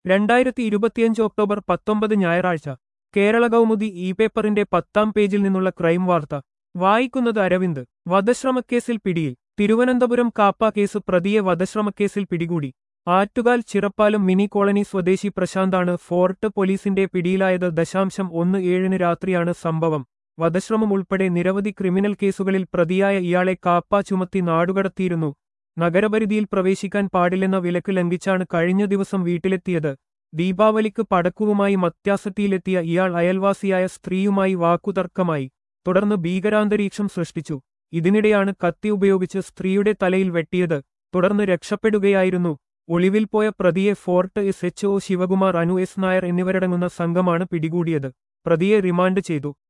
രണ്ടായിരത്തി ഇരുപത്തിയഞ്ച് ഒക്ടോബർ പത്തൊമ്പത് ഞായറാഴ്ച കേരള കൗമുദി ഇ പേപ്പറിന്റെ പത്താം പേജിൽ നിന്നുള്ള ക്രൈം വാർത്ത വായിക്കുന്നത് അരവിന്ദ് വധശ്രമക്കേസിൽ പിടിയിൽ തിരുവനന്തപുരം കാപ്പ കേസ് പ്രതിയെ വധശ്രമക്കേസിൽ പിടികൂടി ആറ്റുകാൽ ചിറപ്പാലം മിനി കോളനി സ്വദേശി പ്രശാന്താണ് ഫോർട്ട് പോലീസിന്റെ പിടിയിലായത് ദശാംശം ഒന്ന് ഏഴിന് രാത്രിയാണ് സംഭവം വധശ്രമം ഉൾപ്പെടെ നിരവധി ക്രിമിനൽ കേസുകളിൽ പ്രതിയായ ഇയാളെ കാപ്പ ചുമത്തി നാടുകടത്തിയിരുന്നു നഗരപരിധിയിൽ പ്രവേശിക്കാൻ പാടില്ലെന്ന വിലക്ക് ലംഘിച്ചാണ് കഴിഞ്ഞ ദിവസം വീട്ടിലെത്തിയത് ദീപാവലിക്ക് പടക്കുവുമായി മത്യാസത്തിയിലെത്തിയ ഇയാൾ അയൽവാസിയായ സ്ത്രീയുമായി വാക്കുതർക്കമായി തുടർന്ന് ഭീകരാന്തരീക്ഷം സൃഷ്ടിച്ചു ഇതിനിടെയാണ് കത്തി ഉപയോഗിച്ച് സ്ത്രീയുടെ തലയിൽ വെട്ടിയത് തുടർന്ന് രക്ഷപ്പെടുകയായിരുന്നു ഒളിവിൽ പോയ പ്രതിയെ fort S H O Sivakumar Anu S Nair എന്നിവരടങ്ങുന്ന സംഘമാണ് പിടികൂടിയത് പ്രതിയെ റിമാൻഡ് ചെയ്തു